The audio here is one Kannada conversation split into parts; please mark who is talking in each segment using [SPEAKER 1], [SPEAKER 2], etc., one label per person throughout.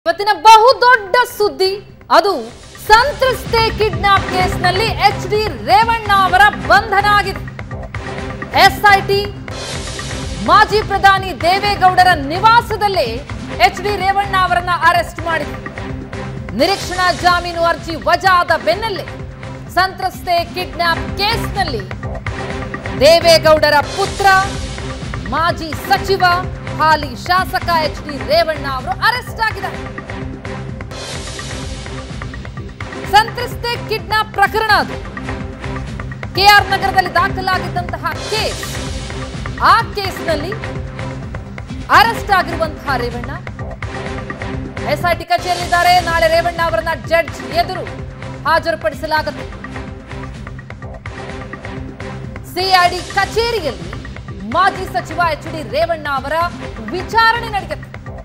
[SPEAKER 1] ಇವತ್ತಿನ ಬಹುದೊಡ್ಡ ಸುದ್ದಿ ಅದು ಸಂತ್ರಸ್ತೆ ಕಿಡ್ನಾಪ್ ಕೇಸ್ನಲ್ಲಿ ಎಚ್ ಡಿ ರೇವಣ್ಣ ಅವರ ಬಂಧನ ಆಗಿದೆ ಎಸ್ಐಟಿ ಮಾಜಿ ಪ್ರಧಾನಿ ದೇವೇಗೌಡರ ನಿವಾಸದಲ್ಲೇ ಎಚ್ ಡಿ ರೇವಣ್ಣ ಅವರನ್ನ ಅರೆಸ್ಟ್ ಮಾಡಿದೆ ನಿರೀಕ್ಷಣಾ ಜಾಮೀನು ಅರ್ಜಿ ವಜಾ ಆದ ಬೆನ್ನಲ್ಲೇ ಸಂತ್ರಸ್ತೆ ಕಿಡ್ನಾಪ್ ಕೇಸ್ನಲ್ಲಿ ದೇವೇಗೌಡರ ಪುತ್ರ ಮಾಜಿ ಸಚಿವ ಹಾಲಿ ಶಾಸಕ ಎಚ್ ಡಿ ರೇವಣ್ಣ ಅವರು ಅರೆಸ್ಟ್ ಆಗಿದ್ದಾರೆ ಸಂತ್ರಸ್ತೆ ಕಿಡ್ನಾಪ್ ಪ್ರಕರಣ ಅದು ಕೆಆರ್ ನಗರದಲ್ಲಿ ದಾಖಲಾಗಿದ್ದಂತಹ ಕೇಸ್ ಆ ಕೇಸ್ನಲ್ಲಿ ಅರೆಸ್ಟ್ ಆಗಿರುವಂತಹ ರೇವಣ್ಣ ಎಸ್ಐಟಿ ಕಚೇರಿಯಲ್ಲಿದ್ದಾರೆ ನಾಳೆ ರೇವಣ್ಣ ಅವರನ್ನ ಜಡ್ಜ್ ಎದುರು ಹಾಜರುಪಡಿಸಲಾಗುತ್ತೆ ಸಿಐಡಿ ಕಚೇರಿಯಲ್ಲಿ ಮಾಜಿ ಸಚಿವ ಎಚ್ ಡಿ ರೇವಣ್ಣ ಅವರ ವಿಚಾರಣೆ ನಡೆಯುತ್ತೆ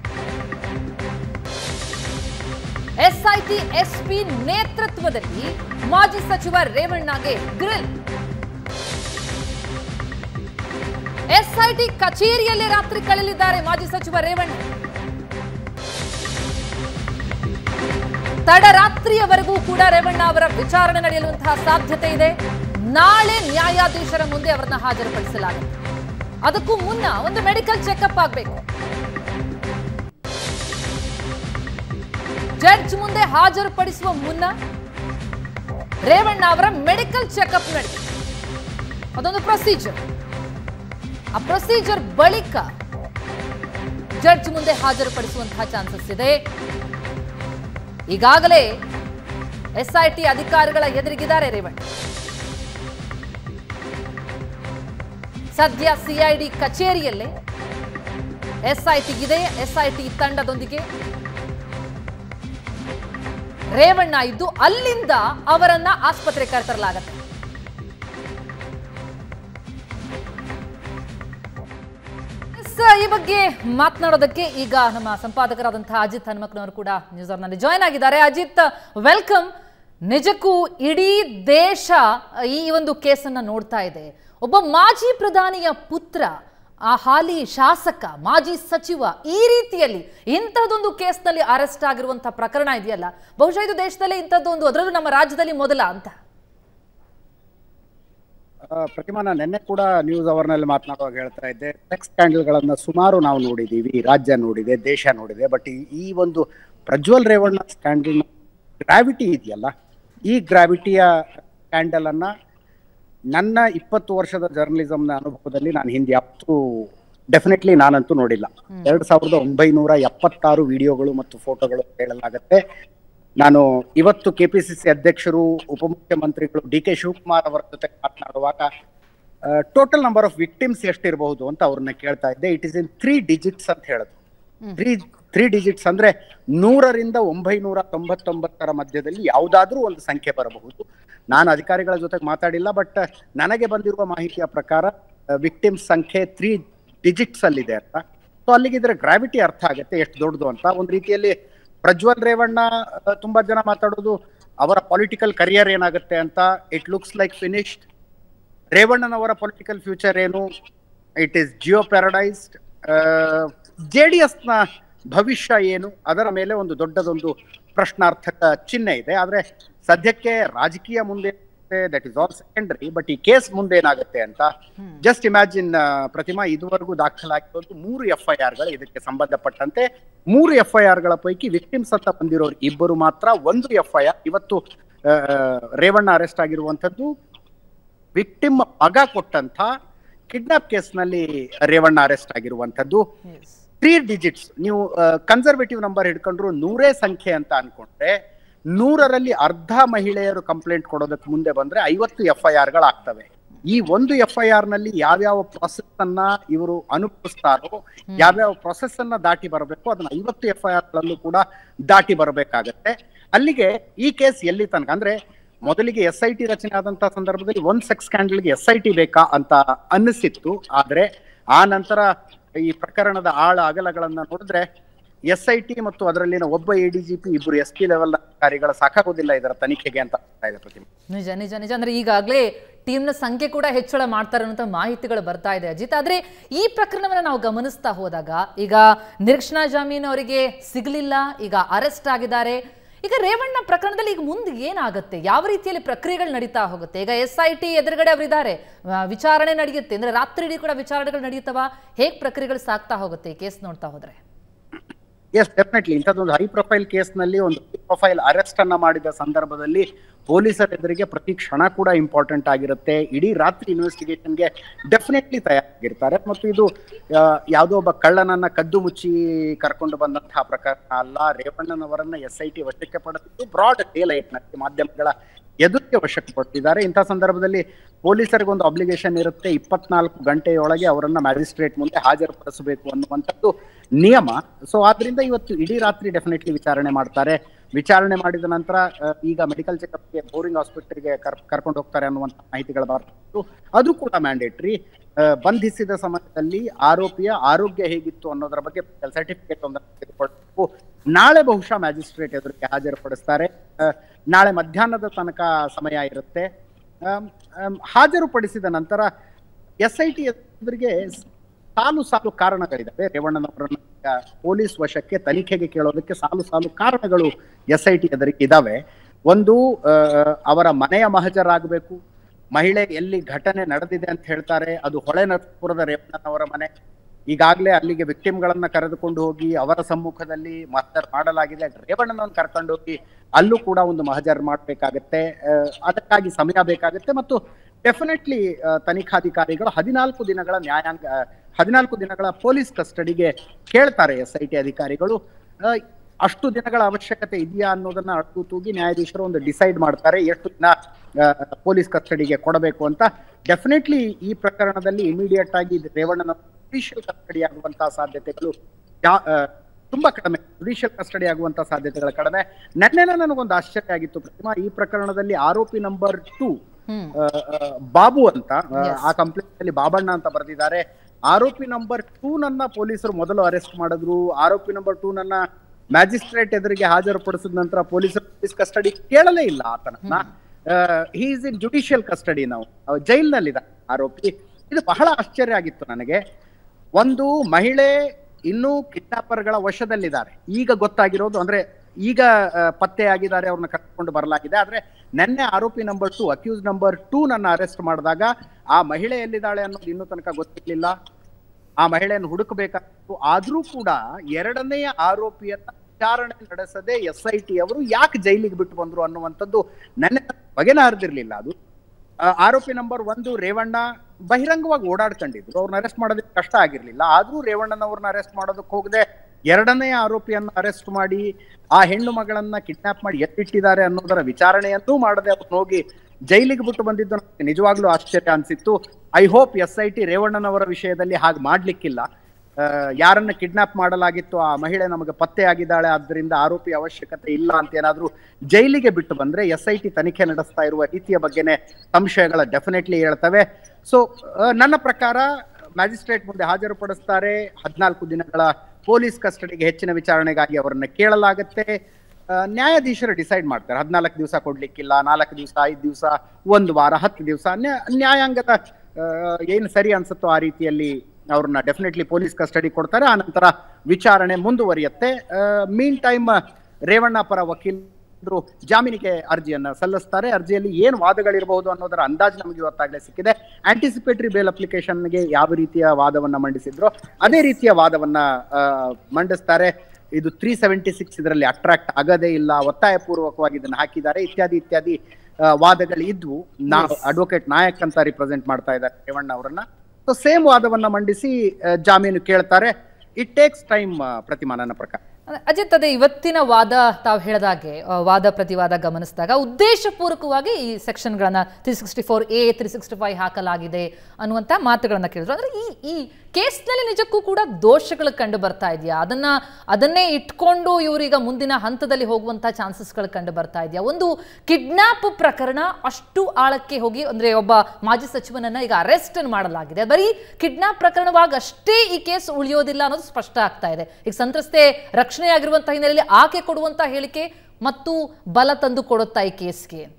[SPEAKER 1] ಎಸ್ಐಟಿ ಎಸ್ಪಿ ನೇತೃತ್ವದಲ್ಲಿ ಮಾಜಿ ಸಚಿವ ರೇವಣ್ಣಗೆ ಗ್ರಿಲ್ ಎಸ್ಐಟಿ ಕಚೇರಿಯಲ್ಲೇ ರಾತ್ರಿ ಕಳೆಯಲಿದ್ದಾರೆ ಮಾಜಿ ಸಚಿವ ರೇವಣ್ಣ ತಡರಾತ್ರಿಯವರೆಗೂ ಕೂಡ ರೇವಣ್ಣ ಅವರ ವಿಚಾರಣೆ ನಡೆಯಲುವಂತಹ ಸಾಧ್ಯತೆ ಇದೆ ನಾಳೆ ನ್ಯಾಯಾಧೀಶರ ಮುಂದೆ ಅವರನ್ನ ಹಾಜರುಪಡಿಸಲಾಗುತ್ತೆ ಅದಕ್ಕೂ ಮುನ್ನ ಒಂದು ಮೆಡಿಕಲ್ ಚೆಕಪ್ ಆಗಬೇಕು ಜಡ್ಜ್ ಮುಂದೆ ಹಾಜರುಪಡಿಸುವ ಮುನ್ನ ರೇವಣ್ಣ ಅವರ ಮೆಡಿಕಲ್ ಚೆಕಪ್ ನಡೆಯುತ್ತೆ ಅದೊಂದು ಪ್ರೊಸೀಜರ್ ಆ ಪ್ರೊಸೀಜರ್ ಬಳಿಕ ಜಡ್ಜ್ ಮುಂದೆ ಹಾಜರುಪಡಿಸುವಂತಹ ಚಾನ್ಸಸ್ ಇದೆ ಈಗಾಗಲೇ ಎಸ್ಐಟಿ ಅಧಿಕಾರಿಗಳ ಎದುರಿಗಿದ್ದಾರೆ ರೇವಣ್ಣ ಸದ್ಯ ಸಿಐಡಿ ಕಚೇರಿಯಲ್ಲೇ ಎಸ್ಐಟಿ ಇದೆ ಎಸ್ಐಟಿ ತಂಡದೊಂದಿಗೆ ರೇವಣ್ಣ ಇದ್ದು ಅಲ್ಲಿಂದ ಅವರನ್ನ ಆಸ್ಪತ್ರೆಗೆ ಕರೆತರಲಾಗತ್ತೆ ಎಸ್, ಈ ಬಗ್ಗೆ ಮಾತನಾಡೋದಕ್ಕೆ ಈಗ ನಮ್ಮ ಸಂಪಾದಕರಾದಂತಹ ಅಜಿತ್ ಹನುಮಕ್ನವರು ಕೂಡ ನ್ಯೂಸ್ ನಲ್ಲಿ ಜಾಯ್ನ್ ಆಗಿದ್ದಾರೆ ಅಜಿತ್ ವೆಲ್ಕಮ್ ನಿಜಕ್ಕೂ ಇಡೀ ದೇಶ ಈ ಒಂದು ಕೇಸನ್ನ ನೋಡ್ತಾ ಇದೆ ಒಬ್ಬ ಮಾಜಿ ಪ್ರಧಾನಿಯ ಪುತ್ರ ಆ ಹಾಲಿ ಶಾಸಕ ಮಾಜಿ ಸಚಿವ ಈ ರೀತಿಯಲ್ಲಿ ಇಂಥದ್ದೊಂದು ಕೇಸ್ನಲ್ಲಿ ಅರೆಸ್ಟ್ ಆಗಿರುವಂತಹ ಪ್ರಕರಣ ಇದೆಯಲ್ಲ ಬಹುಶಃ ಇದು ದೇಶದಲ್ಲೇ ಇಂಥದ್ದೊಂದು ಅದರಲ್ಲೂ ನಮ್ಮ ರಾಜ್ಯದಲ್ಲಿ ಮೊದಲ ಅಂತ
[SPEAKER 2] ಆ, ಪ್ರತಿಮಾ ನಾನು ನಿನ್ನೆ ಕೂಡ ನ್ಯೂಸ್ ಅವರ್ನಲ್ಲಿ ಮಾತನಾಡುವಾಗ ಹೇಳ್ತಾ ಇದ್ದೆ ಸೆಕ್ಸ್ ಸ್ಕ್ಯಾಂಡಲ್ಗಳನ್ನ ಸುಮಾರು ನಾವು ನೋಡಿದೀವಿ ರಾಜ್ಯ ನೋಡಿದೆ ದೇಶ ನೋಡಿದೆ ಬಟ್ ಈ ಒಂದು ಪ್ರಜ್ವಲ್ ರೇವಣ್ಣ ಸ್ಕ್ಯಾಂಡಲ್ ಗ್ರಾವಿಟಿ ಇದೆಯಲ್ಲ ಈ ಗ್ರಾವಿಟಿಯ ಸ್ಕ್ಯಾಂಡಲ್ ಅನ್ನ ನನ್ನ ಇಪ್ಪತ್ತು ವರ್ಷದ ಜರ್ನಲಿಸಂನ ಅನುಭವದಲ್ಲಿ ನಾನು ಹಿಂದೆ ಯಾವತ್ತೂ ಡೆಫಿನೆಟ್ಲಿ ನಾನಂತೂ ನೋಡಿಲ್ಲ ಎರಡ್ ಸಾವಿರದ ಒಂಬೈನೂರ ಎಪ್ಪತ್ತಾರು ವಿಡಿಯೋಗಳು ಮತ್ತು ಫೋಟೋಗಳು ಹೇಳಲಾಗತ್ತೆ ನಾನು ಇವತ್ತು ಕೆಪಿಸಿಸಿ ಅಧ್ಯಕ್ಷರು ಉಪಮುಖ್ಯಮಂತ್ರಿಗಳು ಡಿ ಕೆ ಶಿವಕುಮಾರ್ ಅವರ ಜೊತೆ ಮಾತನಾಡುವಾಗ ಟೋಟಲ್ ನಂಬರ್ ಆಫ್ ವಿಕ್ಟಿಮ್ಸ್ ಎಷ್ಟಿರಬಹುದು ಅಂತ ಅವ್ರನ್ನ ಕೇಳ್ತಾ ಇದ್ದೆ it is in three digits ಅಂತ ಹೇಳಿದ್ರು ತ್ರೀ ತ್ರೀ ಡಿಜಿಟ್ಸ್ ಅಂದ್ರೆ ನೂರರಿಂದ ಒಂಬೈನೂರ ತೊಂಬತ್ತೊಂಬತ್ತರ ಮಧ್ಯದಲ್ಲಿ ಯಾವುದಾದ್ರೂ ಒಂದು ಸಂಖ್ಯೆ ಬರಬಹುದು ನಾನು ಅಧಿಕಾರಿಗಳ ಜೊತೆ ಮಾತಾಡಿಲ್ಲ ಬಟ್ ನನಗೆ ಬಂದಿರುವ ಮಾಹಿತಿಯ ಪ್ರಕಾರ ವಿಕ್ಟಿಮ್ಸ್ ಸಂಖ್ಯೆ ತ್ರೀ ಡಿಜಿಟ್ಸ್ ಅಲ್ಲಿದೆ ಅಂತ ಸೊ ಅಲ್ಲಿಗಿದ್ರೆ ಗ್ರಾವಿಟಿ ಅರ್ಥ ಆಗುತ್ತೆ ಎಷ್ಟು ದೊಡ್ಡದು ಅಂತ ಒಂದು ರೀತಿಯಲ್ಲಿ ಪ್ರಜ್ವಲ್ ರೇವಣ್ಣ ಆ, ತುಂಬಾ ಜನ ಮಾತಾಡೋದು ಅವರ ಪೊಲಿಟಿಕಲ್ ಕರಿಯರ್ ಏನಾಗುತ್ತೆ ಅಂತ ಇಟ್ ಲುಕ್ಸ್ ಲೈಕ್ ಫಿನಿಶ್ಡ್ ರೇವಣ್ಣನವರ ಪೊಲಿಟಿಕಲ್ ಫ್ಯೂಚರ್ ಏನು it is jeopardised J D ಎಸ್ನ ಭವಿಷ್ಯ ಏನು ಅದರ ಮೇಲೆ ಒಂದು ದೊಡ್ಡದೊಂದು ಪ್ರಶ್ನಾರ್ಥಕ ಚಿಹ್ನೆ ಇದೆ ಆದ್ರೆ ಸದ್ಯಕ್ಕೆ ರಾಜಕೀಯ ಮುಂದೆ that is all secondary but ಈ ಕೇಸ್ ಮುಂದೆ ಏನಾಗುತ್ತೆ ಅಂತ ಜಸ್ಟ್ ಇಮ್ಯಾಜಿನ್ ಪ್ರತಿಮಾ ಇದುವರೆಗೂ ದಾಖಲಾಗಿರೋದು ಮೂರು ಎಫ್ ಐ ಆರ್ಗಳು ಇದಕ್ಕೆ ಸಂಬಂಧಪಟ್ಟಂತೆ ಮೂರು ಎಫ್ ಐ ಆರ್ಗಳ ಪೈಕಿ ವಿಕ್ಟಿಮ್ಸ್ ಅಂತ ಬಂದಿರೋರು ಇಬ್ಬರು ಮಾತ್ರ ಒಂದು ಎಫ್ ಐ ಆರ್ ಇವತ್ತು ಆ, ರೇವಣ್ಣ ಅರೆಸ್ಟ್ ಆಗಿರುವಂತದ್ದು ವಿಕ್ಟಿಮ್ ಮಗ ಕೊಟ್ಟಂತ ಕಿಡ್ನಾಪ್ ಕೇಸ್ನಲ್ಲಿ ರೇವಣ್ಣ ಅರೆಸ್ಟ್ ಆಗಿರುವಂತದ್ದು ತ್ರೀ ಡಿಜಿಟ್ಸ್ ನೀವು ಕನ್ಸರ್ವೇಟಿವ್ ನಂಬರ್ ಹಿಡ್ಕೊಂಡ್ರು ನೂರೇ ಸಂಖ್ಯೆ ಅಂತ ಅನ್ಕೊಂಡ್ರೆ ನೂರರಲ್ಲಿ ಅರ್ಧ ಮಹಿಳೆಯರು ಕಂಪ್ಲೇಂಟ್ ಕೊಡೋದಕ್ಕೆ ಮುಂದೆ ಬಂದ್ರೆ ಐವತ್ತು ಎಫ್ ಐ ಆರ್ಗಳಾಗ್ತವೆ ಈ ಒಂದು ಎಫ್ ಐ ಆರ್ ನಲ್ಲಿ ಯಾವ್ಯಾವ ಪ್ರೊಸೆಸ್ ಅನ್ನ ಇವರು ಅನುಭವಿಸ್ತಾರೋ ಯಾವ್ಯಾವ ಪ್ರೊಸೆಸ್ ಅನ್ನ ದಾಟಿ ಬರಬೇಕು ಅದನ್ನ ಐವತ್ತು ಎಫ್ ಐ ಆರ್ ಗಳಲ್ಲೂ ಕೂಡ ದಾಟಿ ಬರಬೇಕಾಗತ್ತೆ ಅಲ್ಲಿಗೆ ಈ ಕೇಸ್ ಎಲ್ಲಿ ತನಕ ಅಂದ್ರೆ ಮೊದಲಿಗೆ ಎಸ್ ಐ ಟಿ ರಚನೆ ಆದಂತ ಸಂದರ್ಭದಲ್ಲಿ ಒಂದ್ ಸೆಕ್ಸ್ ಸ್ಕ್ಯಾಂಡಲ್ಗೆ ಎಸ್ ಐ ಟಿ ಬೇಕಾ ಅಂತ ಅನ್ನಿಸಿತ್ತು ಆದ್ರೆ ಆ ನಂತರ ಈ ಪ್ರಕರಣದ ಆಳ ಅಗಲಗಳನ್ನ ನೋಡಿದ್ರೆ ಎಸ್ ಐ ಟಿ ಮತ್ತು ಅದರಲ್ಲಿನ ಒಬ್ಬ ಎ ಡಿ ಜಿ ಪಿ ಇಬ್ಬರು ಎಸ್ ಪಿ ಲೆವೆಲ್ ಅಧಿಕಾರಿಗಳ ಸಾಕಾಗೋದಿಲ್ಲ ಇದರ ತನಿಖೆಗೆ ಅಂತ ಆಗ್ತಾ ಇದೆ ಪ್ರತಿಮಾ
[SPEAKER 1] ನಿಜ ನಿಜ ನಿಜ ಅಂದ್ರೆ ಈಗಾಗಲೇ ಟೀಮ್ನ ಸಂಖ್ಯೆ ಕೂಡ ಹೆಚ್ಚಳ ಮಾಡ್ತಾರೆ ಅನ್ನೋ ಮಾಹಿತಿಗಳು ಬರ್ತಾ ಇದೆ ಅಜಿತ್ ಆದ್ರೆ ಈ ಪ್ರಕರಣವನ್ನ ನಾವು ಗಮನಿಸ್ತಾ ಹೋದಾಗ ಈಗ ನಿರೀಕ್ಷಣಾ ಜಾಮೀನು ಅವರಿಗೆ ಸಿಗಲಿಲ್ಲ ಈಗ ಅರೆಸ್ಟ್ ಆಗಿದ್ದಾರೆ ಈಗ ರೇವಣ್ಣ ಪ್ರಕರಣದಲ್ಲಿ ಈಗ ಮುಂದೆ ಏನಾಗುತ್ತೆ ಯಾವ ರೀತಿಯಲ್ಲಿ ಪ್ರಕ್ರಿಯೆಗಳು ನಡೀತಾ ಹೋಗುತ್ತೆ ಈಗ ಎಸ್ ಐ ಟಿ ಎದುರುಗಡೆ ಅವರಿದ್ದಾರೆ ವಿಚಾರಣೆ ನಡೆಯುತ್ತೆ ಅಂದ್ರೆ ರಾತ್ರಿ ಇಡೀ ಕೂಡ ವಿಚಾರಣೆಗಳು ನಡೆಯುತ್ತವಾ ಹೇಗ್ ಪ್ರಕ್ರಿಯೆಗಳು ಸಾಗ್ತಾ ಹೋಗುತ್ತೆ ಈ ಕೇಸ್ ನೋಡ್ತಾ ಹೋದ್ರೆ
[SPEAKER 2] ಎಸ್ ಡೆಫಿನೆಟ್ಲಿ ಇಂಥದ್ದೊಂದು ಹೈ ಪ್ರೊಫೈಲ್ ಕೇಸ್ನಲ್ಲಿ ಒಂದು ಹೈ ಪ್ರೊಫೈಲ್ ಅರೆಸ್ಟ್ ಅನ್ನ ಮಾಡಿದ ಸಂದರ್ಭದಲ್ಲಿ ಪೊಲೀಸರ ಎದುರಿಗೆ ಪ್ರತಿ ಕ್ಷಣ ಕೂಡ ಇಂಪಾರ್ಟೆಂಟ್ ಆಗಿರುತ್ತೆ ಇಡೀ ರಾತ್ರಿ ಇನ್ವೆಸ್ಟಿಗೇಷನ್ಗೆ ಡೆಫಿನೆಟ್ಲಿ ತಯಾರಾಗಿರ್ತಾರೆ ಮತ್ತು ಇದು ಆ, ಯಾವುದೋ ಒಬ್ಬ ಕಳ್ಳನನ್ನ ಕದ್ದು ಮುಚ್ಚಿ ಕರ್ಕೊಂಡು ಬಂದಂತಹ ಪ್ರಕರಣ ಅಲ್ಲ ರೇವಣ್ಣನವರನ್ನ ಎಸ್ ಐ ಟಿ ವಶಕ್ಕೆ ಪಡೆದಿದ್ದು ಬ್ರಾಡ್ ಡೇ ಲೈಟ್ನಲ್ಲಿ ಮಾಧ್ಯಮಗಳ ಎದುರಿಗೆ ವಶಕ್ಕೆ ಪಡೆದಿದ್ದಾರೆ ಇಂಥ ಸಂದರ್ಭದಲ್ಲಿ ಪೊಲೀಸರಿಗೆ ಒಂದು ಅಬ್ಲಿಗೇಷನ್ ಇರುತ್ತೆ ಇಪ್ಪತ್ನಾಲ್ಕು ಗಂಟೆಯೊಳಗೆ ಅವರನ್ನ ಮ್ಯಾಜಿಸ್ಟ್ರೇಟ್ ಮುಂದೆ ಹಾಜರುಪಡಿಸಬೇಕು ಅನ್ನುವಂಥದ್ದು ನಿಯಮ ಸೊ ಆದ್ರಿಂದ ಇವತ್ತು ಇಡೀ ರಾತ್ರಿ ಡೆಫಿನೆಟ್ಲಿ ವಿಚಾರಣೆ ಮಾಡ್ತಾರೆ ವಿಚಾರಣೆ ಮಾಡಿದ ನಂತರ ಆ, ಈಗ ಮೆಡಿಕಲ್ ಚೆಕಪ್ಗೆ ಬೋರಿಂಗ್ ಹಾಸ್ಪಿಟಲ್ಗೆ ಕರ್ ಕರ್ಕೊಂಡು ಹೋಗ್ತಾರೆ ಅನ್ನುವಂಥ ಮಾಹಿತಿಗಳು ಬರ್ತಿತ್ತು ಅದು ಕೂಡ ಮ್ಯಾಂಡೇಟ್ರಿ ಬಂಧಿಸಿದ ಸಮಯದಲ್ಲಿ ಆರೋಪಿಯ ಆರೋಗ್ಯ ಹೇಗಿತ್ತು ಅನ್ನೋದರ ಬಗ್ಗೆ ಸರ್ಟಿಫಿಕೇಟ್ ಒಂದನ್ನು ತೆಗೆದುಕೊಳ್ಬೇಕು ನಾಳೆ ಬಹುಶಃ ಮ್ಯಾಜಿಸ್ಟ್ರೇಟ್ ಎದುರಿಗೆ ಹಾಜರುಪಡಿಸ್ತಾರೆ ಆ, ನಾಳೆ ಮಧ್ಯಾಹ್ನದ ತನಕ ಸಮಯ ಇರುತ್ತೆ ಆಮ್, ಆಮ್, ಹಾಜರುಪಡಿಸಿದ ನಂತರ ಎಸ್ ಐ ಟಿ ಎದುರಿಗೆ ಸಾಲು ಸಾಲು ಕಾರಣಗಳಿದ್ದಾವೆ ರೇವಣ್ಣನವರನ್ನ ಈಗ ಪೊಲೀಸ್ ವಶಕ್ಕೆ ತನಿಖೆಗೆ ಕೇಳೋದಕ್ಕೆ ಸಾಲು ಸಾಲು ಕಾರಣಗಳು ಎಸ್ ಐ ಟಿ ಎದುರಿಗೆ ಇದಾವೆ ಒಂದು ಆ, ಅವರ ಮನೆಯ ಮಹಜರಾಗಬೇಕು ಮಹಿಳೆ ಎಲ್ಲಿ ಘಟನೆ ನಡೆದಿದೆ ಅಂತ ಹೇಳ್ತಾರೆ ಅದು ಹೊಳೆನರಸೀಪುರದ ರೇವಣ್ಣನವರ ಮನೆ ಈಗಾಗಲೇ ಅಲ್ಲಿಗೆ ವಿಕ್ಟಿಮ್ಗಳನ್ನ ಕರೆದುಕೊಂಡು ಹೋಗಿ ಅವರ ಸಮ್ಮುಖದಲ್ಲಿ ಮಹಜರ್ ಮಾಡಲಾಗಿದೆ ರೇವಣ್ಣನನ್ನು ಕರ್ಕೊಂಡು ಹೋಗಿ ಅಲ್ಲೂ ಕೂಡ ಒಂದು ಮಹಜರ್ ಮಾಡಬೇಕಾಗತ್ತೆ ಅದಕ್ಕಾಗಿ ಸಮಯ ಬೇಕಾಗುತ್ತೆ ಮತ್ತು ಡೆಫಿನೆಟ್ಲಿ ತನಿಖಾಧಿಕಾರಿಗಳು ಹದಿನಾಲ್ಕು ದಿನಗಳ ನ್ಯಾಯಾಂಗ ಆ, ಹದಿನಾಲ್ಕು ದಿನಗಳ ಪೊಲೀಸ್ ಕಸ್ಟಡಿಗೆ ಕೇಳ್ತಾರೆ ಎಸ್ ಐ ಟಿ ಅಧಿಕಾರಿಗಳು ಆ, ಅಷ್ಟು ದಿನಗಳ ಅವಶ್ಯಕತೆ ಇದೆಯಾ ಅನ್ನೋದನ್ನ ಅಟ್ಟು ತೂಗಿ ನ್ಯಾಯಾಧೀಶರು ಒಂದು ಡಿಸೈಡ್ ಮಾಡ್ತಾರೆ ಎಷ್ಟು ದಿನ ಪೊಲೀಸ್ ಕಸ್ಟಡಿಗೆ ಕೊಡಬೇಕು ಅಂತ ಡೆಫಿನೆಟ್ಲಿ ಈ ಪ್ರಕರಣದಲ್ಲಿ ಇಮಿಡಿಯೇಟ್ ಆಗಿ ರೇವಣ್ಣನ ಜುಡಿಷಿಯಲ್ ಕಸ್ಟಡಿ ಆಗುವಂತಹ ಸಾಧ್ಯತೆಗಳು ಜಾ- ಆ, ತುಂಬಾ ಕಡಿಮೆ ಜುಡಿಷಿಯಲ್ ಕಸ್ಟಡಿ ಆಗುವಂತಹ ಸಾಧ್ಯತೆಗಳು ಕಡಿಮೆ ನೆನ್ನೆನೆ ನನಗೊಂದು ಆಶ್ಚರ್ಯ ಆಗಿತ್ತು ಪ್ರತಿಮಾ ಈ ಪ್ರಕರಣದಲ್ಲಿ ಆರೋಪಿ ನಂಬರ್ ಟೂ
[SPEAKER 1] ಹ್ಮ್
[SPEAKER 2] ಬಾಬು ಅಂತ ಆ,
[SPEAKER 1] Yes.
[SPEAKER 2] ಆ ಕಂಪ್ಲೇಂಟ್ ಅಲ್ಲಿ ಬಾಬಣ್ಣ ಅಂತ ಬರೆದಿದ್ದಾರೆ ಆರೋಪಿ ನಂಬರ್ ಟೂ ನನ್ನ ಪೊಲೀಸರು ಮೊದಲು ಅರೆಸ್ಟ್ ಮಾಡಿದ್ರು ಆರೋಪಿ ನಂಬರ್ ಟೂ ನನ್ನ ಮ್ಯಾಜಿಸ್ಟ್ರೇಟ್ ಎದುರಿಗೆ ಹಾಜರುಪಡಿಸಿದ ನಂತರ ಪೊಲೀಸರು ಪೊಲೀಸ್ ಕಸ್ಟಡಿ ಕೇಳಲೇ ಇಲ್ಲ ಆತನನ್ನ he is in judicial custody ನಾವು ಜೈಲ್ನಲ್ಲಿದ್ದ ಆರೋಪಿ ಇದು ಬಹಳ ಆಶ್ಚರ್ಯ ಆಗಿತ್ತು ನನಗೆ ಒಂದು ಮಹಿಳೆ ಇನ್ನೂ ಕಿಡ್ನಾಪರ್ಗಳ ವಶದಲ್ಲಿದ್ದಾರೆ ಈಗ ಗೊತ್ತಾಗಿರೋದು ಅಂದ್ರೆ ಈಗ ಆ, ಪತ್ತೆಯಾಗಿದ್ದಾರೆ ಅವ್ರನ್ನ ಕರ್ಕೊಂಡು ಬರಲಾಗಿದೆ ಆದ್ರೆ ನೆನ್ನೆ ಆರೋಪಿ number two accused number two ನನ್ನ ಅರೆಸ್ಟ್ ಮಾಡಿದಾಗ ಆ ಮಹಿಳೆ ಎಲ್ಲಿದ್ದಾಳೆ ಅನ್ನೋದು ಇನ್ನೂ ತನಕ ಗೊತ್ತಿರ್ಲಿಲ್ಲ ಆ ಮಹಿಳೆಯನ್ನು ಹುಡುಕಬೇಕಾಗಿತ್ತು ಆದ್ರೂ ಕೂಡ ಎರಡನೆಯ ಆರೋಪಿಯನ್ನ ವಿಚಾರಣೆ ನಡೆಸದೆ ಎಸ್ ಐ ಟಿ ಅವರು ಯಾಕೆ ಜೈಲಿಗೆ ಬಿಟ್ಟು ಬಂದ್ರು ಅನ್ನುವಂಥದ್ದು ನನ್ನ ಬಗೆನ ಹರಿದಿರ್ಲಿಲ್ಲ ಅದು ಆ, ಆರೋಪಿ ನಂಬರ್ ಒಂದು ರೇವಣ್ಣ ಬಹಿರಂಗವಾಗಿ ಓಡಾಡ್ಕೊಂಡಿದ್ರು ಅವ್ರನ್ನ ಅರೆಸ್ಟ್ ಮಾಡೋದಕ್ಕೆ ಕಷ್ಟ ಆಗಿರ್ಲಿಲ್ಲ ಆದ್ರೂ ರೇವಣ್ಣನವ್ರನ್ನ ಅರೆಸ್ಟ್ ಮಾಡೋದಕ್ಕೆ ಹೋಗದೆ ಎರಡನೇ ಆರೋಪಿಯನ್ನ ಅರೆಸ್ಟ್ ಮಾಡಿ ಆ ಹೆಣ್ಣು ಮಗಳನ್ನ ಕಿಡ್ನಾಪ್ ಮಾಡಿ ಎತ್ತಿಟ್ಟಿದ್ದಾರೆ ಅನ್ನೋದರ ವಿಚಾರಣೆಯನ್ನೂ ಮಾಡದೆ ಅವ್ರನ್ನ ಹೋಗಿ ಜೈಲಿಗೆ ಬಿಟ್ಟು ಬಂದಿದ್ದು ನನಗೆ ನಿಜವಾಗ್ಲೂ ಆಶ್ಚರ್ಯ ಅನ್ಸಿತ್ತು I hope S I T ರೇವಣ್ಣನವರ ವಿಷಯದಲ್ಲಿ ಹಾಗೆ ಮಾಡ್ಲಿಕ್ಕಿಲ್ಲ ಆ, ಯಾರನ್ನ ಕಿಡ್ನಾಪ್ ಮಾಡಲಾಗಿತ್ತು ಆ ಮಹಿಳೆ ನಮಗೆ ಪತ್ತೆ ಆಗಿದ್ದಾಳೆ ಆದ್ದರಿಂದ ಆರೋಪಿ ಅವಶ್ಯಕತೆ ಇಲ್ಲ ಅಂತ ಏನಾದ್ರೂ ಜೈಲಿಗೆ ಬಿಟ್ಟು ಬಂದ್ರೆ ಎಸ್ ಐ ಟಿ ತನಿಖೆ ನಡೆಸ್ತಾ ಇರುವ ರೀತಿಯ ಬಗ್ಗೆನೆ ಸಂಶಯಗಳ ಡೆಫಿನೆಟ್ಲಿ ಹೇಳ್ತವೆ ಸೊ ನನ್ನ ಪ್ರಕಾರ ಮ್ಯಾಜಿಸ್ಟ್ರೇಟ್ ಮುಂದೆ ಹಾಜರುಪಡಿಸ್ತಾರೆ ಹದಿನಾಲ್ಕು ದಿನಗಳ ಪೊಲೀಸ್ ಕಸ್ಟಡಿಗೆ ಹೆಚ್ಚಿನ ವಿಚಾರಣೆಗಾಗಿ ಅವರನ್ನ ಕೇಳಲಾಗತ್ತೆ ಆ, ನ್ಯಾಯಾಧೀಶರು ಡಿಸೈಡ್ ಮಾಡ್ತಾರೆ ಹದಿನಾಲ್ಕು ದಿವಸ ಕೊಡ್ಲಿಕ್ಕಿಲ್ಲ ನಾಲ್ಕು ದಿವಸ ಐದು ದಿವಸ ಒಂದು ವಾರ ಹತ್ತು ದಿವಸ ನ್ಯಾಯಾಂಗದ ಆ, ಏನು ಸರಿ ಅನ್ಸುತ್ತೋ ಆ ರೀತಿಯಲ್ಲಿ ಅವ್ರನ್ನ ಡೆಫಿನೆಟ್ಲಿ ಪೊಲೀಸ್ ಕಸ್ಟಡಿ ಕೊಡ್ತಾರೆ ಆ ನಂತರ ವಿಚಾರಣೆ ಮುಂದುವರಿಯುತ್ತೆ ಮೀನ್ ಟೈಮ್ ರೇವಣ್ಣ ಪರ ವಕೀಲರು ಜಾಮೀನಿಗೆ ಅರ್ಜಿಯನ್ನ ಸಲ್ಲಿಸ್ತಾರೆ ಅರ್ಜಿಯಲ್ಲಿ ಏನು ವಾದಗಳಿರಬಹುದು ಅನ್ನೋದರ ಅಂದಾಜು ನಮಗೆ ಇವತ್ತಾಗಲೇ ಸಿಕ್ಕಿದೆ ಆಂಟಿಸಿಪೇಟರಿ ಬೇಲ್ ಅಪ್ಲಿಕೇಶನ್ಗೆ ಯಾವ ರೀತಿಯ ವಾದವನ್ನ ಮಂಡಿಸಿದ್ರು ಅದೇ ರೀತಿಯ ವಾದವನ್ನ ಆ, ಮಂಡಿಸ್ತಾರೆ ಇದು ತ್ರೀ ಸೆವೆಂಟಿ ಸಿಕ್ಸ್ ಇದರಲ್ಲಿ ಅಟ್ರಾಕ್ಟ್ ಆಗದೇ ಇಲ್ಲ ಒತ್ತಾಯಪೂರ್ವಕವಾಗಿ ಇದನ್ನ ಹಾಕಿದ್ದಾರೆ ಇತ್ಯಾದಿ ಇತ್ಯಾದಿ ಆ, ವಾದಗಳು ಇದ್ವು ನಾವು ಅಡ್ವೊಕೇಟ್ ನಾಯಕ್ ಅಂತ ರಿಪ್ರೆಸೆಂಟ್ ಮಾಡ್ತಾ ಇದ್ದಾರೆ ರೇವಣ್ಣ ಅವರನ್ನ ಸೊ ಸೇಮ್ ವಾದವನ್ನ ಮಂಡಿಸಿ ಆ, ಜಾಮೀನು ಕೇಳ್ತಾರೆ ಇಟ್ ಟೇಕ್ಸ್ ಟೈಮ್ ಪ್ರತಿಮಾ ನನ್ನ ಪ್ರಕಾರ
[SPEAKER 1] ಅಂದ್ರೆ ಅಜಿತ್ ಅದೇ ಇವತ್ತಿನ ವಾದ ತಾವು ಹೇಳಿದಾಗೆ ಆ, ವಾದ ಪ್ರತಿವಾದ ಗಮನಿಸಿದಾಗ ಉದ್ದೇಶಪೂರ್ವಕವಾಗಿ ಈ ಸೆಕ್ಷನ್ಗಳನ್ನ three sixty four A three sixty five ಹಾಕಲಾಗಿದೆ ಅನ್ನುವಂಥ ಮಾತುಗಳನ್ನ ಕೇಳಿದ್ರು ಅಂದ್ರೆ ಈ ಈ ಕೇಸ್ನಲ್ಲಿ ನಿಜಕ್ಕೂ ಕೂಡ ದೋಷಗಳು ಕಂಡು ಬರ್ತಾ ಇದೆಯಾ ಅದನ್ನ ಅದನ್ನೇ ಇಟ್ಕೊಂಡು ಇವರೀಗ ಮುಂದಿನ ಹಂತದಲ್ಲಿ ಹೋಗುವಂತಹ ಚಾನ್ಸಸ್ಗಳು ಕಂಡು ಬರ್ತಾ ಇದೆಯಾ ಒಂದು ಕಿಡ್ನಾಪ್ ಪ್ರಕರಣ ಅಷ್ಟು ಆಳಕ್ಕೆ ಹೋಗಿ ಅಂದ್ರೆ ಒಬ್ಬ ಮಾಜಿ ಸಚಿವನನ್ನ ಈಗ ಅರೆಸ್ಟ್ ಮಾಡಲಾಗಿದೆ ಬರೀ ಕಿಡ್ನಾಪ್ ಪ್ರಕರಣವಾಗಿ ಅಷ್ಟೇ ಈ ಕೇಸ್ ಉಳಿಯೋದಿಲ್ಲ ಅನ್ನೋದು ಸ್ಪಷ್ಟ ಆಗ್ತಾ ಇದೆ ಈಗ ಸಂತ್ರಸ್ತೆ ರಕ್ಷಣಾ ರಕ್ಷಣೆಯಾಗಿರುವಂತಹ ಹಿನ್ನೆಲೆಯಲ್ಲಿ ಆಕೆ ಕೊಡುವಂತಹ ಹೇಳಿಕೆ ಮತ್ತು ಬಲ ತಂದು ಕೊಡುತ್ತಾ ಈ ಕೇಸ್ಗೆ ಅಂತ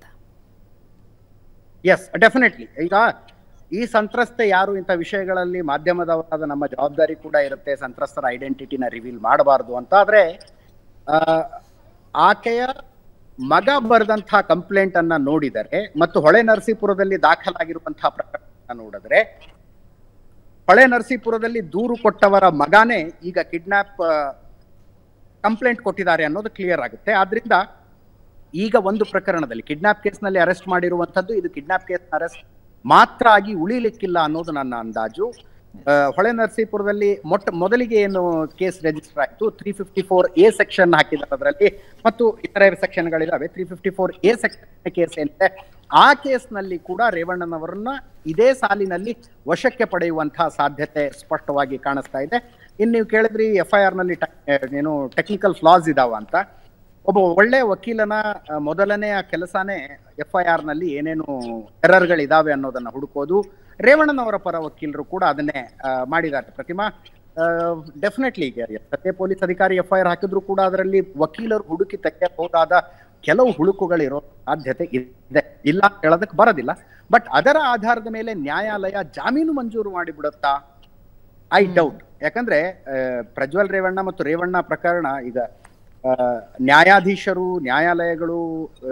[SPEAKER 2] ಎಸ್ ಡೆಫಿನೆಟ್ಲಿ ಈಗ ಈ ಸಂತ್ರಸ್ತೆ ಯಾರು ಇಂಥ ವಿಷಯಗಳಲ್ಲಿ ಮಾಧ್ಯಮದವರಾದ ನಮ್ಮ ಜವಾಬ್ದಾರಿ ಕೂಡ ಇರುತ್ತೆ ಸಂತ್ರಸ್ತರ ಐಡೆಂಟಿಟಿನ ರಿವೀಲ್ ಮಾಡಬಾರ್ದು ಅಂತ ಆದ್ರೆ ಆ, ಆಕೆಯ ಮಗ ಬರೆದಂತಹ ಕಂಪ್ಲೇಂಟ್ ಅನ್ನ ನೋಡಿದರೆ ಮತ್ತು ಹೊಳೆ ನರಸೀಪುರದಲ್ಲಿ ದಾಖಲಾಗಿರುವಂತಹ ಪ್ರಕರಣ ನೋಡಿದ್ರೆ ಹೊಳೆ ನರಸೀಪುರದಲ್ಲಿ ದೂರು ಕೊಟ್ಟವರ ಮಗಾನೇ ಈಗ ಕಿಡ್ನಾಪ್ ಕಂಪ್ಲೇಂಟ್ ಕೊಟ್ಟಿದ್ದಾರೆ ಅನ್ನೋದು ಕ್ಲಿಯರ್ ಆಗುತ್ತೆ ಆದ್ರಿಂದ ಈಗ ಒಂದು ಪ್ರಕರಣದಲ್ಲಿ ಕಿಡ್ನಾಪ್ ಕೇಸ್ನಲ್ಲಿ ಅರೆಸ್ಟ್ ಮಾಡಿರುವಂತದ್ದು ಇದು ಕಿಡ್ನಾಪ್ ಕೇಸ್ ಅರೆಸ್ಟ್ ಮಾತ್ರ ಆಗಿ ಉಳಿಲಿಕ್ಕಿಲ್ಲ ಅನ್ನೋದು ನನ್ನ ಅಂದಾಜು ಆ, ಹೊಳೆ ನರಸೀಪುರದಲ್ಲಿ ಮೊಟ್ಟ ಮೊದಲಿಗೆ ಏನು ಕೇಸ್ ರಿಜಿಸ್ಟರ್ ಆಯಿತು three fifty four A section ಹಾಕಿದ್ದಾರೆ ಅದರಲ್ಲಿ ಮತ್ತು ಇತರೆ ಸೆಕ್ಷನ್ಗಳಿದಾವೆ three fifty four A section case ಏನಿದೆ ಆ ಕೇಸ್ನಲ್ಲಿ ಕೂಡ ರೇವಣ್ಣನವರನ್ನ ಇದೇ ಸಾಲಿನಲ್ಲಿ ವಶಕ್ಕೆ ಪಡೆಯುವಂತಹ ಸಾಧ್ಯತೆ ಸ್ಪಷ್ಟವಾಗಿ ಕಾಣಿಸ್ತಾ ಇದೆ ಇನ್ನು ನೀವು ಕೇಳಿದ್ರಿ ಎಫ್ ಐ ಆರ್ ನಲ್ಲಿ ಟೆಕ್- ಏನು ಟೆಕ್ನಿಕಲ್ ಫ್ಲಾಸ್ ಇದಾವ ಅಂತ ಒಬ್ಬ ಒಳ್ಳೆ ವಕೀಲನ ಆ, ಮೊದಲನೆಯ ಕೆಲಸನೇ ಎಫ್ ಐ ಆರ್ ನಲ್ಲಿ ಏನೇನು ಎರರ್ಗಳಿದಾವೆ ಅನ್ನೋದನ್ನ ಹುಡುಕೋದು ರೇವಣ್ಣನವರ ಪರ ವಕೀಲರು ಕೂಡ ಅದನ್ನೇ ಆ, ಮಾಡಿದ್ದಾರೆ ಪ್ರತಿಮಾ ಡೆಫಿನೆಟ್ಲಿ ಈಗ ಸತ್ಯ ಪೊಲೀಸ್ ಅಧಿಕಾರಿ ಎಫ್ ಐ ಆರ್ ಹಾಕಿದ್ರು ಕೂಡ ಅದರಲ್ಲಿ ವಕೀಲರು ಹುಡುಕಿ ತೆಗೆಯಬಹುದಾದ ಕೆಲವು ಹುಳುಕುಗಳಿರೋ ಸಾಧ್ಯತೆ ಇದೆ ಇಲ್ಲ ಅಂತ ಹೇಳೋದಕ್ಕೆ ಬರೋದಿಲ್ಲ ಬಟ್ ಅದರ ಆಧಾರದ ಮೇಲೆ ನ್ಯಾಯಾಲಯ ಜಾಮೀನು ಮಂಜೂರು ಮಾಡಿಬಿಡುತ್ತಾ ಐ ಡೌಟ್ ಯಾಕಂದ್ರೆ ಆ, ಪ್ರಜ್ವಲ್ ರೇವಣ್ಣ ಮತ್ತು ರೇವಣ್ಣ ಪ್ರಕರಣ ಈಗ ಆ, ನ್ಯಾಯಾಧೀಶರು ನ್ಯಾಯಾಲಯಗಳು ಆ,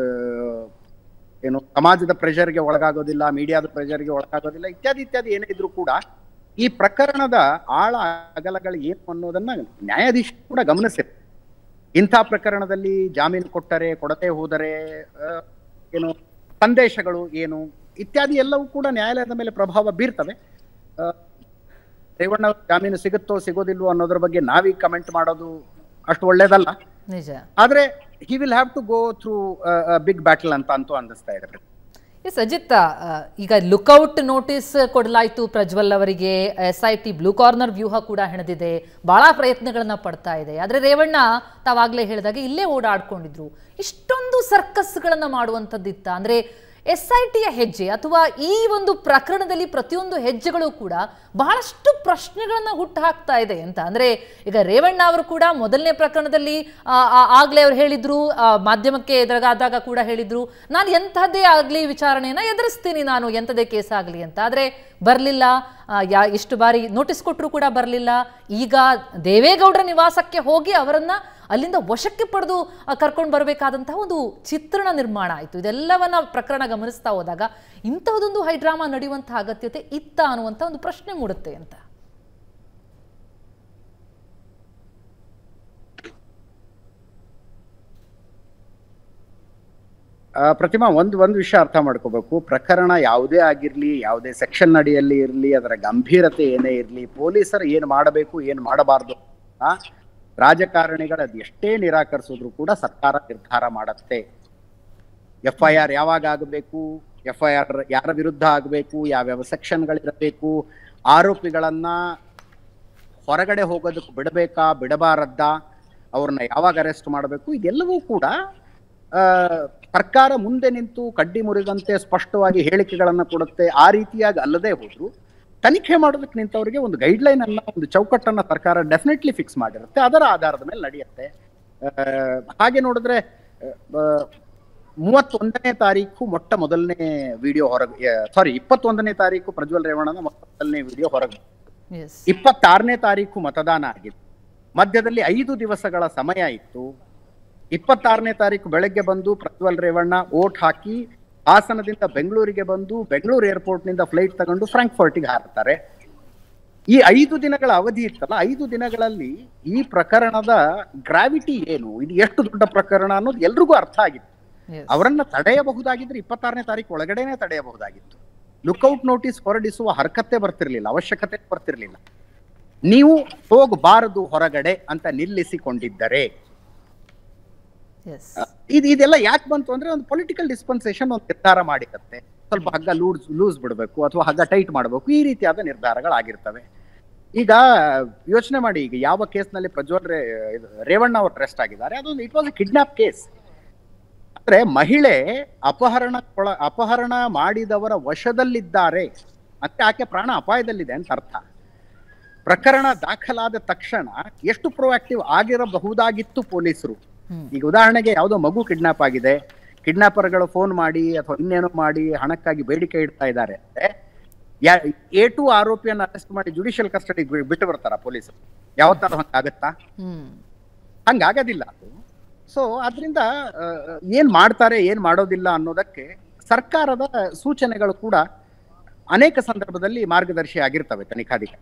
[SPEAKER 2] ಏನು ಸಮಾಜದ ಪ್ರೆಷರ್ಗೆ ಒಳಗಾಗೋದಿಲ್ಲ ಮೀಡಿಯಾದ ಪ್ರೆಷರ್ಗೆ ಒಳಗಾಗೋದಿಲ್ಲ ಇತ್ಯಾದಿ ಇತ್ಯಾದಿ ಏನೇ ಇದ್ರೂ ಕೂಡ ಈ ಪ್ರಕರಣದ ಆಳ ಅಗಲಗಳು ಏನು ಅನ್ನೋದನ್ನ ನ್ಯಾಯಾಧೀಶ ಕೂಡ ಗಮನಿಸಿರ್ ಇಂಥ ಪ್ರಕರಣದಲ್ಲಿ ಜಾಮೀನು ಕೊಟ್ಟರೆ ಕೊಡದೆ ಹೋದರೆ ಆ, ಏನು ಸಂದೇಶಗಳು ಏನು ಇತ್ಯಾದಿ ಎಲ್ಲವೂ ಕೂಡ ನ್ಯಾಯಾಲಯದ ಮೇಲೆ ಪ್ರಭಾವ ಬೀರ್ತವೆ ಆ, ರೇವಣ್ಣ ಅವ್ರ ಜಾಮೀನು ಸಿಗುತ್ತೋ ಸಿಗೋದಿಲ್ವೋ ಅನ್ನೋದ್ರ ಬಗ್ಗೆ ನಾವೀಗ ಕಮೆಂಟ್ ಮಾಡೋದು ಅಷ್ಟು ಒಳ್ಳೇದಲ್ಲ
[SPEAKER 1] ನಿಜ
[SPEAKER 2] ಆದ್ರೆ he will have to go through big battle ಅಂತ ಅಂತೂ ಅನ್ನಿಸ್ತಾ ಇದೆ
[SPEAKER 1] ಎಸ್ ಅಜಿತ್ ಆ, ಈಗ ಲುಕೌಟ್ ನೋಟಿಸ್ ಕೊಡಲಾಯಿತು ಪ್ರಜ್ವಲ್ ಅವರಿಗೆ S I T blue corner ವ್ಯೂಹ ಕೂಡ ಹೆಣೆದಿದೆ ಬಹಳ ಪ್ರಯತ್ನಗಳನ್ನ ಪಡ್ತಾ ಇದೆ ಆದ್ರೆ ರೇವಣ್ಣ ತಾವಾಗ್ಲೇ ಹೇಳಿದಾಗೆ ಇಲ್ಲೇ ಓಡಾಡ್ಕೊಂಡಿದ್ರು ಇಷ್ಟೊಂದು ಸರ್ಕಸ್ಗಳನ್ನ ಮಾಡುವಂಥದ್ದಿತ್ತ ಅಂದ್ರೆ ಎಸ್ ಐ ಟಿಯ ಹೆಜ್ಜೆ ಅಥವಾ ಈ ಒಂದು ಪ್ರಕರಣದಲ್ಲಿ ಪ್ರತಿಯೊಂದು ಹೆಜ್ಜೆಗಳು ಕೂಡ ಬಹಳಷ್ಟು ಪ್ರಶ್ನೆಗಳನ್ನ ಹುಟ್ಟು ಹಾಕ್ತಾ ಇದೆ ಅಂತ ಅಂದ್ರೆ ಈಗ ರೇವಣ್ಣ ಅವರು ಕೂಡ ಮೊದಲನೇ ಪ್ರಕರಣದಲ್ಲಿ ಆ, ಆ, ಆಗ್ಲೇ ಅವ್ರು ಹೇಳಿದ್ರು ಆ, ಮಾಧ್ಯಮಕ್ಕೆ ಎದುರಾದಾಗ ಕೂಡ ಹೇಳಿದ್ರು ನಾನು ಎಂಥದ್ದೇ ಆಗಲಿ ವಿಚಾರಣೆಯನ್ನ ಎದುರಿಸ್ತೀನಿ ನಾನು ಎಂಥದೇ ಕೇಸ್ ಆಗಲಿ ಅಂತ ಆದ್ರೆ ಬರಲಿಲ್ಲ ಯಾ ಎಷ್ಟು ಬಾರಿ ನೋಟಿಸ್ ಕೊಟ್ಟರು ಕೂಡ ಬರಲಿಲ್ಲ ಈಗ ದೇವೇಗೌಡರ ನಿವಾಸಕ್ಕೆ ಹೋಗಿ ಅವರನ್ನ ಅಲ್ಲಿಂದ ವಶಕ್ಕೆ ಪಡೆದು ಕರ್ಕೊಂಡು ಬರಬೇಕಾದಂತಹ ಒಂದು ಚಿತ್ರಣ ನಿರ್ಮಾಣ ಆಯಿತು ಇದೆಲ್ಲವನ್ನ ಪ್ರಕರಣ ಗಮನಿಸ್ತಾ ಹೋದಾಗ ಇಂತಹದೊಂದು ಹೈಡ್ರಾಮಾ ನಡೆಯುವಂತಹ ಅಗತ್ಯತೆ ಇತ್ತ ಅನ್ನುವಂಥ ಒಂದು ಪ್ರಶ್ನೆ ಮೂಡುತ್ತೆ ಅಂತ
[SPEAKER 2] ಆ, ಪ್ರತಿಮಾ ಒಂದು ಒಂದು ವಿಷಯ ಅರ್ಥ ಮಾಡ್ಕೋಬೇಕು ಪ್ರಕರಣ ಯಾವುದೇ ಆಗಿರ್ಲಿ ಯಾವುದೇ ಸೆಕ್ಷನ್ ಅಡಿಯಲ್ಲಿ ಇರಲಿ ಅದರ ಗಂಭೀರತೆ ಏನೇ ಇರಲಿ ಪೊಲೀಸರು ಏನು ಮಾಡಬೇಕು ಏನು ಮಾಡಬಾರ್ದು ಆ, ರಾಜಕಾರಣಿಗಳು ಅದು ಎಷ್ಟೇ ನಿರಾಕರಿಸಿದ್ರು ಕೂಡ ಸರ್ಕಾರ ನಿರ್ಧಾರ ಮಾಡತ್ತೆ ಎಫ್ ಐ ಆರ್ ಯಾವಾಗ ಆಗಬೇಕು ಎಫ್ ಐ ಆರ್ ಯಾರ ವಿರುದ್ಧ ಆಗಬೇಕು ಯಾವ್ಯಾವ ಸೆಕ್ಷನ್ಗಳಿರಬೇಕು ಆರೋಪಿಗಳನ್ನ ಹೊರಗಡೆ ಹೋಗೋದಕ್ಕೆ ಬಿಡಬೇಕಾ ಬಿಡಬಾರದ್ದಾ ಅವ್ರನ್ನ ಯಾವಾಗ ಅರೆಸ್ಟ್ ಮಾಡಬೇಕು ಇದೆಲ್ಲವೂ ಕೂಡ ಆ, ಸರ್ಕಾರ ಮುಂದೆ ನಿಂತು ಕಡ್ಡಿ ಮುರಿದಂತೆ ಸ್ಪಷ್ಟವಾಗಿ ಹೇಳಿಕೆಗಳನ್ನ ಕೊಡುತ್ತೆ ಆ ರೀತಿಯಾಗಿ ಅಲ್ಲದೆ ಹೋದ್ರು ತನಿಖೆ ಮಾಡೋದಕ್ಕೆ ನಿಂತವರಿಗೆ ಒಂದು ಗೈಡ್ಲೈನ್ ಅನ್ನ ಒಂದು ಚೌಕಟ್ಟನ್ನ ಸರ್ಕಾರ ಡೆಫಿನೆಟ್ಲಿ ಫಿಕ್ಸ್ ಮಾಡಿರುತ್ತೆ ಅದರ ಆಧಾರದ ಮೇಲೆ ನಡೆಯುತ್ತೆ ಆ, ಹಾಗೆ ನೋಡಿದ್ರೆ ಆ, ಮೂವತ್ತೊಂದನೇ ತಾರೀಕು ಮೊಟ್ಟ ಮೊದಲನೇ ವಿಡಿಯೋ ಹೊರಗೆ ಸಾರಿ ಇಪ್ಪತ್ತೊಂದನೇ ತಾರೀಕು ಪ್ರಜ್ವಲ್ ರೇವಣ್ಣನ ಮೊಟ್ಟ ಮೊದಲನೇ ವಿಡಿಯೋ ಹೊರಗೆ
[SPEAKER 1] ಎಸ್
[SPEAKER 2] ಇಪ್ಪತ್ತಾರನೇ ತಾರೀಕು ಮತದಾನ ಆಗಿತ್ತು ಮಧ್ಯದಲ್ಲಿ ಐದು ದಿವಸಗಳ ಸಮಯ ಇತ್ತು ಇಪ್ಪತ್ತಾರನೇ ತಾರೀಕು ಬೆಳಗ್ಗೆ ಬಂದು ಪ್ರಜ್ವಲ್ ರೇವಣ್ಣ ಓಟ್ ಹಾಕಿ ಹಾಸನದಿಂದ ಬೆಂಗಳೂರಿಗೆ ಬಂದು ಬೆಂಗಳೂರು ಏರ್ಪೋರ್ಟ್ನಿಂದ ಫ್ಲೈಟ್ ತಗೊಂಡು ಫ್ರಾಂಕ್ಫರ್ಟಿಗೆ ಹಾರುತ್ತಾರೆ ಈ ಐದು ದಿನಗಳ ಅವಧಿ ಇತ್ತಲ್ಲ ಐದು ದಿನಗಳಲ್ಲಿ ಈ ಪ್ರಕರಣದ ಗ್ರಾವಿಟಿ ಏನು ಇದು ಎಷ್ಟು ದೊಡ್ಡ ಪ್ರಕರಣ ಅನ್ನೋದು ಎಲ್ರಿಗೂ ಅರ್ಥ ಆಗಿತ್ತು
[SPEAKER 1] ಎಸ್
[SPEAKER 2] ಅವರನ್ನ ತಡೆಯಬಹುದಾಗಿದ್ರೆ ಇಪ್ಪತ್ತಾರನೇ ತಾರೀಕು ಒಳಗಡೆನೆ ತಡೆಯಬಹುದಾಗಿತ್ತು ಲುಕೌಟ್ ನೋಟಿಸ್ ಹೊರಡಿಸುವ ಹರಕತೆ ಬರ್ತಿರ್ಲಿಲ್ಲ ಅವಶ್ಯಕತೆ ಬರ್ತಿರ್ಲಿಲ್ಲ ನೀವು ಹೋಗಬಾರದು ಹೊರಗಡೆ ಅಂತ ನಿಲ್ಲಿಸಿಕೊಂಡಿದ್ದರೆ
[SPEAKER 1] ಎಸ್
[SPEAKER 2] ಇದು ಇದೆಲ್ಲ ಯಾಕೆ ಬಂತು ಅಂದ್ರೆ ಒಂದು ಪೊಲಿಟಿಕಲ್ ಡಿಸ್ಪೆನ್ಸೇಷನ್ ಒಂದು ನಿರ್ಧಾರ ಮಾಡಿರುತ್ತೆ ಸ್ವಲ್ಪ ಹಗ್ಗ ಲೂಸ್ ಲೂಸ್ ಬಿಡಬೇಕು ಅಥವಾ ಹಗ್ಗ ಟೈಟ್ ಮಾಡಬೇಕು ಈ ರೀತಿಯಾದ ನಿರ್ಧಾರಗಳಾಗಿರ್ತವೆ ಈಗ ಯೋಚನೆ ಮಾಡಿ ಈಗ ಯಾವ ಕೇಸ್ನಲ್ಲಿ ಪ್ರಜ್ವಲ್ ರೇ ಇದು ರೇವಣ್ಣ ಅವರು ಅರೆಸ್ಟ್ ಆಗಿದ್ದಾರೆ ಅದೊಂದು it was a kidnap case ಅಂದ್ರೆ ಮಹಿಳೆ ಅಪಹರಣ ಅಪಹರಣ ಮಾಡಿದವರ ವಶದಲ್ಲಿದ್ದಾರೆ ಮತ್ತೆ ಆಕೆ ಪ್ರಾಣ ಅಪಾಯದಲ್ಲಿದೆ ಅಂತ ಅರ್ಥ ಪ್ರಕರಣ ದಾಖಲಾದ ತಕ್ಷಣ ಎಷ್ಟು ಪ್ರೊಆಕ್ಟಿವ್ ಆಗಿರಬಹುದಾಗಿತ್ತು ಪೊಲೀಸರು
[SPEAKER 1] ಹ್ಮ್.
[SPEAKER 2] ಈಗ ಉದಾಹರಣೆಗೆ ಯಾವುದೋ ಮಗು ಕಿಡ್ನಾಪ್ ಆಗಿದೆ ಕಿಡ್ನಾಪರ್ಗಳು ಫೋನ್ ಮಾಡಿ ಅಥವಾ ಇನ್ನೇನೋ ಮಾಡಿ ಹಣಕ್ಕಾಗಿ ಬೇಡಿಕೆ ಇಡ್ತಾ ಇದ್ದಾರೆ ಅಂದ್ರೆ ಎ ಟು ಆರೋಪಿಯನ್ನು ಅರೆಸ್ಟ್ ಮಾಡಿ ಜುಡಿಷಿಯಲ್ ಕಸ್ಟಡಿ ಬಿಟ್ಟು ಬರ್ತಾರ ಪೊಲೀಸರು ಯಾವತ್ತಾರು ಹಂಗಾಗತ್ತಾ
[SPEAKER 1] ಹ್ಮ್
[SPEAKER 2] ಹಂಗಾಗೋದಿಲ್ಲ ಅದು ಸೊ ಅದರಿಂದ ಏನ್ ಮಾಡ್ತಾರೆ ಏನ್ ಮಾಡೋದಿಲ್ಲ ಅನ್ನೋದಕ್ಕೆ ಸರ್ಕಾರದ ಸೂಚನೆಗಳು ಕೂಡ ಅನೇಕ ಸಂದರ್ಭದಲ್ಲಿ ಮಾರ್ಗದರ್ಶಿ ಆಗಿರ್ತವೆ ತನಿಖಾಧಿಕಾರಿ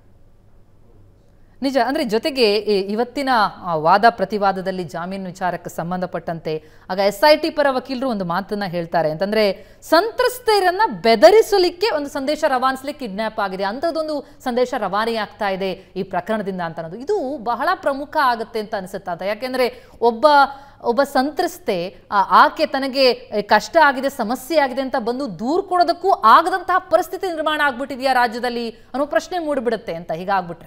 [SPEAKER 1] ನಿಜ ಅಂದ್ರೆ ಜೊತೆಗೆ ಈ ಇವತ್ತಿನ ಆ, ವಾದ ಪ್ರತಿವಾದದಲ್ಲಿ ಜಾಮೀನು ವಿಚಾರಕ್ಕೆ ಸಂಬಂಧಪಟ್ಟಂತೆ ಆಗ ಎಸ್ ಐ ಟಿ ಪರ ವಕೀಲರು ಒಂದು ಮಾತನ್ನ ಹೇಳ್ತಾರೆ ಅಂತಂದ್ರೆ ಸಂತ್ರಸ್ತೆಯರನ್ನ ಬೆದರಿಸಲಿಕ್ಕೆ ಒಂದು ಸಂದೇಶ ರವಾನಿಸ್ಲಿಕ್ಕೆ ಕಿಡ್ನಾಪ್ ಆಗಿದೆ ಅಂಥದ್ದೊಂದು ಸಂದೇಶ ರವಾನೆ ಆಗ್ತಾ ಇದೆ ಈ ಪ್ರಕರಣದಿಂದ ಅಂತ ಅನ್ನೋದು ಇದು ಬಹಳ ಪ್ರಮುಖ ಆಗುತ್ತೆ ಅಂತ ಅನಿಸುತ್ತೆ ಅಂತ ಯಾಕೆಂದ್ರೆ ಒಬ್ಬ ಒಬ್ಬ ಸಂತ್ರಸ್ತೆ ಆ, ಆಕೆ ತನಗೆ ಎ, ಕಷ್ಟ ಆಗಿದೆ ಸಮಸ್ಯೆ ಆಗಿದೆ ಅಂತ ಬಂದು ದೂರು ಕೊಡೋದಕ್ಕೂ ಆಗದಂತಹ ಪರಿಸ್ಥಿತಿ ನಿರ್ಮಾಣ ಆಗ್ಬಿಟ್ಟಿದೆಯಾ ರಾಜ್ಯದಲ್ಲಿ ಅನ್ನೋ ಪ್ರಶ್ನೆ ಮೂಡಿಬಿಡುತ್ತೆ ಅಂತ ಹೀಗಾಗ್ಬಿಟ್ರೆ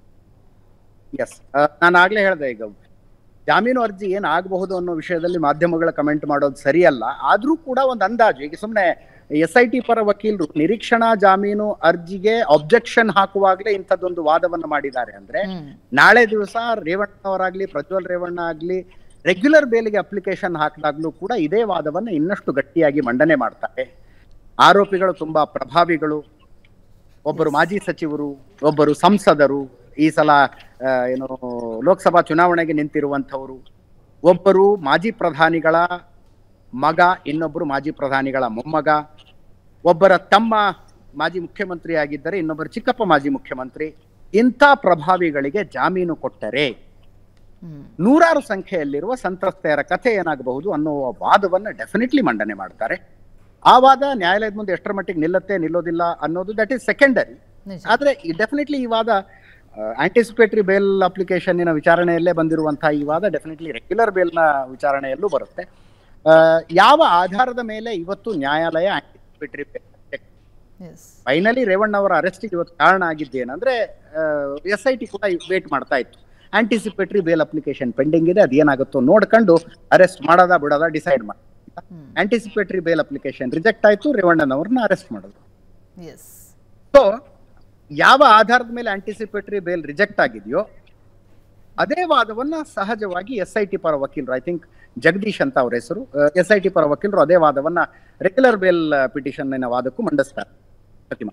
[SPEAKER 2] ಎಸ್ ನಾನು ಆಗ್ಲೇ ಹೇಳ್ದೆ ಈಗ ಜಾಮೀನು ಅರ್ಜಿ ಏನ್ ಆಗಬಹುದು ಅನ್ನೋ ವಿಷಯದಲ್ಲಿ ಮಾಧ್ಯಮಗಳ ಕಮೆಂಟ್ ಮಾಡೋದು ಸರಿಯಲ್ಲ ಆದ್ರೂ ಕೂಡ ಒಂದು ಅಂದಾಜು ಈಗ ಸುಮ್ಮನೆ ಎಸ್ ಐ ಟಿ ಪರ ವಕೀಲರು ನಿರೀಕ್ಷಣಾ ಜಾಮೀನು ಅರ್ಜಿಗೆ ಅಬ್ಜೆಕ್ಷನ್ ಹಾಕುವಾಗಲೇ ಇಂಥದ್ದೊಂದು ವಾದವನ್ನು ಮಾಡಿದ್ದಾರೆ ಅಂದ್ರೆ
[SPEAKER 1] ಹ್ಮ್
[SPEAKER 2] ನಾಳೆ ದಿವಸ ರೇವಣ್ಣ ಅವರಾಗ್ಲಿ ಪ್ರಜ್ವಲ್ ರೇವಣ್ಣ ಆಗ್ಲಿ ರೆಗ್ಯುಲರ್ ಬೇಲಿಗೆ ಅಪ್ಲಿಕೇಶನ್ ಹಾಕಿದಾಗ್ಲೂ ಕೂಡ ಇದೇ ವಾದವನ್ನು ಇನ್ನಷ್ಟು ಗಟ್ಟಿಯಾಗಿ ಮಂಡನೆ ಮಾಡ್ತಾರೆ ಆರೋಪಿಗಳು ತುಂಬಾ ಪ್ರಭಾವಿಗಳು ಒಬ್ಬರು ಮಾಜಿ ಸಚಿವರು ಒಬ್ಬರು ಸಂಸದರು ಈ ಸಲ ಆ, ಏನು ಲೋಕಸಭಾ ಚುನಾವಣೆಗೆ ನಿಂತಿರುವಂಥವರು ಒಬ್ಬರು ಮಾಜಿ ಪ್ರಧಾನಿಗಳ ಮಗ ಇನ್ನೊಬ್ಬರು ಮಾಜಿ ಪ್ರಧಾನಿಗಳ ಮೊಮ್ಮಗ ಒಬ್ಬರ ತಮ್ಮ ಮಾಜಿ ಮುಖ್ಯಮಂತ್ರಿ ಆಗಿದ್ದರೆ ಇನ್ನೊಬ್ಬರು ಚಿಕ್ಕಪ್ಪ ಮಾಜಿ ಮುಖ್ಯಮಂತ್ರಿ ಇಂಥ ಪ್ರಭಾವಿಗಳಿಗೆ ಜಾಮೀನು ಕೊಟ್ಟರೆ
[SPEAKER 1] ಹ್ಮ್
[SPEAKER 2] ನೂರಾರು ಸಂಖ್ಯೆಯಲ್ಲಿರುವ ಸಂತ್ರಸ್ತೆಯರ ಕಥೆ ಏನಾಗಬಹುದು ಅನ್ನುವ ವಾದವನ್ನ ಡೆಫಿನೆಟ್ಲಿ ಮಂಡನೆ ಮಾಡ್ತಾರೆ ಆ ವಾದ ನ್ಯಾಯಾಲಯದ ಮುಂದೆ ಎಷ್ಟರ ಮಟ್ಟಿಗೆ ನಿಲ್ಲತ್ತೆ ನಿಲ್ಲೋದಿಲ್ಲ ಅನ್ನೋದು ದಟ್ ಈಸ್ ಸೆಕೆಂಡರಿ
[SPEAKER 1] ನಿಜ
[SPEAKER 2] ಆದ್ರೆ ಡೆಫಿನೆಟ್ಲಿ ಈ ವಾದ ಆಂಟಿಸಿಪೇಟರಿ ಬೇಲ್ ಅಪ್ಲಿಕೇಶನ್ನಿನ ವಿಚಾರಣೆಯಲ್ಲೇ ಬಂದಿರುವಂತಹ ಈ ವಾದ ಡೆಫಿನೆಟ್ಲಿ ರೆಗ್ಯುಲರ್ ಬೇಲ್ನ ವಿಚಾರಣೆಯಲ್ಲೂ ಬರುತ್ತೆ ಆ, ಯಾವ ಆಧಾರದ ಮೇಲೆ ಇವತ್ತು ನ್ಯಾಯಾಲಯ anticipatory bail
[SPEAKER 1] yes
[SPEAKER 2] finally Revanna ಅವರ ಅರೆಸ್ಟಿಗೆ ಇವತ್ತು ಕಾರಣ ಆಗಿದ್ದೇನೆಂದ್ರೆ ಎಸ್ ಐ ಟಿ ಕೂಡ ವೇಟ್ ಮಾಡ್ತಾ ಇತ್ತು ಆಂಟಿಸಿಪೇಟರಿ ಬೇಲ್ ಅಪ್ಲಿಕೇಶನ್ ಪೆಂಡಿಂಗ್ ಇದೆ ಅದೇನಾಗುತ್ತೋ ನೋಡ್ಕೊಂಡು ಅರೆಸ್ಟ್ ಮಾಡೋದಾ ಬಿಡೋದಾ ಡಿಸೈಡ್ ಮಾಡಿ
[SPEAKER 1] hmm
[SPEAKER 2] anticipatory bail application reject ಆಯ್ತು ರೇವಣ್ಣನವ್ರನ್ನ ಅರೆಸ್ಟ್ ಮಾಡಿದ್ರು
[SPEAKER 1] ಎಸ್
[SPEAKER 2] ಸೊ ಯಾವ ಆಧಾರದ ಮೇಲೆ ಆಂಟಿಸಿಪೇಟರಿ ಬೇಲ್ ರಿಜೆಕ್ಟ್ ಆಗಿದೆಯೋ ಅದೇ ವಾದವನ್ನ ಸಹಜವಾಗಿ ಎಸ್ ಐ ಟಿ ಪರ ವಕೀಲರು ಐ ಥಿಂಕ್ ಜಗದೀಶ್ ಅಂತ ಅವ್ರ ಹೆಸರು ಎಸ್ ಐ ಟಿ ಪರ ವಕೀಲರು ಅದೇ ವಾದವನ್ನ ರೆಗ್ಯುಲರ್ ಬೇಲ್ ಪಿಟಿಷನ್ ವಾದಕ್ಕೂ ಮಂಡಿಸ್ತಾರೆ ಪ್ರತಿಮಾ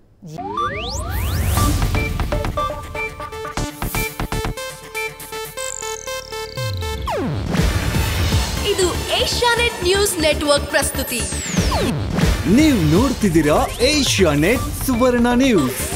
[SPEAKER 3] ಇದು ಏಷ್ಯಾನೆಟ್ ನ್ಯೂಸ್ ನೆಟ್ವರ್ಕ್ ಪ್ರಸ್ತುತಿ
[SPEAKER 4] ನೀವು ನೋಡ್ತಿದ್ದೀರಾ ಏಷ್ಯಾ ನೆಟ್ ಸುವರ್ಣ ನ್ಯೂಸ್